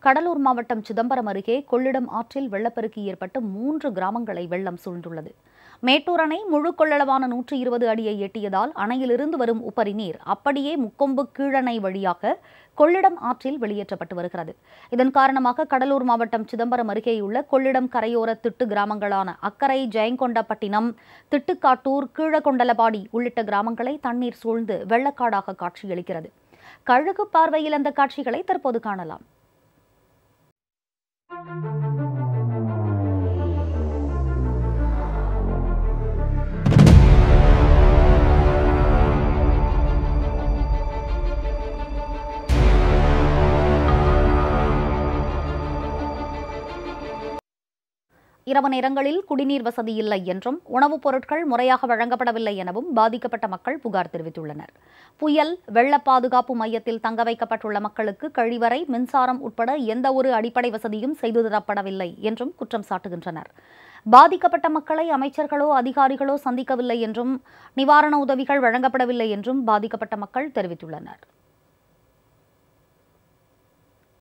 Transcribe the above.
கடலூர் மாவட்டம் சிதம்பரம் அருகே கொள்ளிடம் ஆற்றில் வெள்ளப்பெருக்கு ஏற்பட்டு மூன்று கிராமங்களை வெள்ளம் சூழ்ந்துள்ளது மேட்டூர் அணை முழு கொள்ளளவான நூற்றி இருபது அடியை எட்டியதால் அணையிலிருந்து வரும் உபரி நீர் அப்படியே முக்கொம்பு கீழணை வழியாக கொள்ளிடம் ஆற்றில் வெளியேற்றப்பட்டு வருகிறது இதன் காரணமாக கடலூர் மாவட்டம் சிதம்பரம் அருகேயுள்ள கொள்ளிடம் கரையோர திட்டு கிராமங்களான அக்கரை ஜெயங்கொண்டப்பட்டினம் திட்டுக்காட்டூர் கீழகொண்டலபாடி உள்ளிட்ட கிராமங்களை தண்ணீர் சூழ்ந்து வெள்ளக்காடாக காட்சியளிக்கிறது கழுகு பார்வையில் அந்த காட்சிகளை தற்போது காணலாம் இரவு நேரங்களில் குடிநீர் வசதி இல்லை என்றும் உணவுப் பொருட்கள் முறையாக வழங்கப்படவில்லை எனவும் பாதிக்கப்பட்ட மக்கள் புகார் தெரிவித்துள்ளனர் புயல் வெள்ள பாதுகாப்பு மையத்தில் தங்க வைக்கப்பட்டுள்ள மக்களுக்கு கழிவறை மின்சாரம் உட்பட எந்த ஒரு அடிப்படை வசதியும் செய்து தரப்படவில்லை என்றும் குற்றம் சாட்டுகின்றனர் பாதிக்கப்பட்ட மக்களை அமைச்சர்களோ அதிகாரிகளோ சந்திக்கவில்லை என்றும் நிவாரண உதவிகள் வழங்கப்படவில்லை என்றும் பாதிக்கப்பட்ட மக்கள் தெரிவித்துள்ளனர்